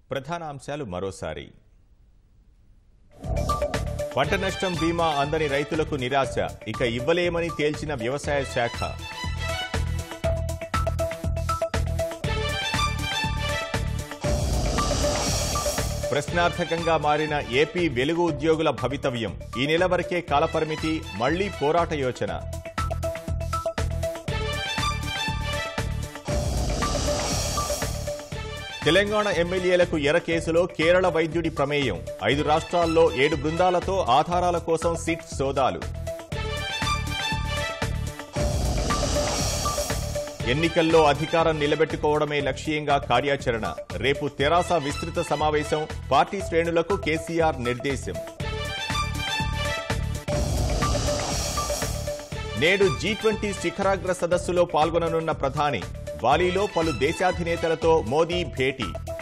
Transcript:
ప్రధాన అంశాలు మరోసారి పంట నష్టం బీమా అందని రైతులకు నిరాశ ఇక ఇవ్వలేమని తేల్చిన వ్యవసాయ శాఖ ప్రశ్నార్థకంగా మారిన ఏపీ వెలుగు ఉద్యోగుల భవితవ్యం ఈ నెల వరకే కాలపరిమితి మళ్లీ పోరాట యోచన తెలంగాణ ఎమ్మెల్యేలకు ఎర కేసులో కేరళ వైద్యుడి ప్రమేయం ఐదు రాష్ట్రాల్లో ఏడు బృందాలతో ఆధారాల కోసం సిట్ సోదాలు ఎన్నికల్లో అధికారం నిలబెట్టుకోవడమే లక్ష్యంగా కార్యాచరణ రేపు తెరాస విస్తృత సమావేశం పార్టీ శ్రేణులకు కేసీఆర్ నిర్దేశం నేడు జీ ట్వంటీ శిఖరాగ్ర సదస్సులో పాల్గొననున్న ప్రధాని బాలీలో పలు దేశాధినేతలతో మోదీ భేటీ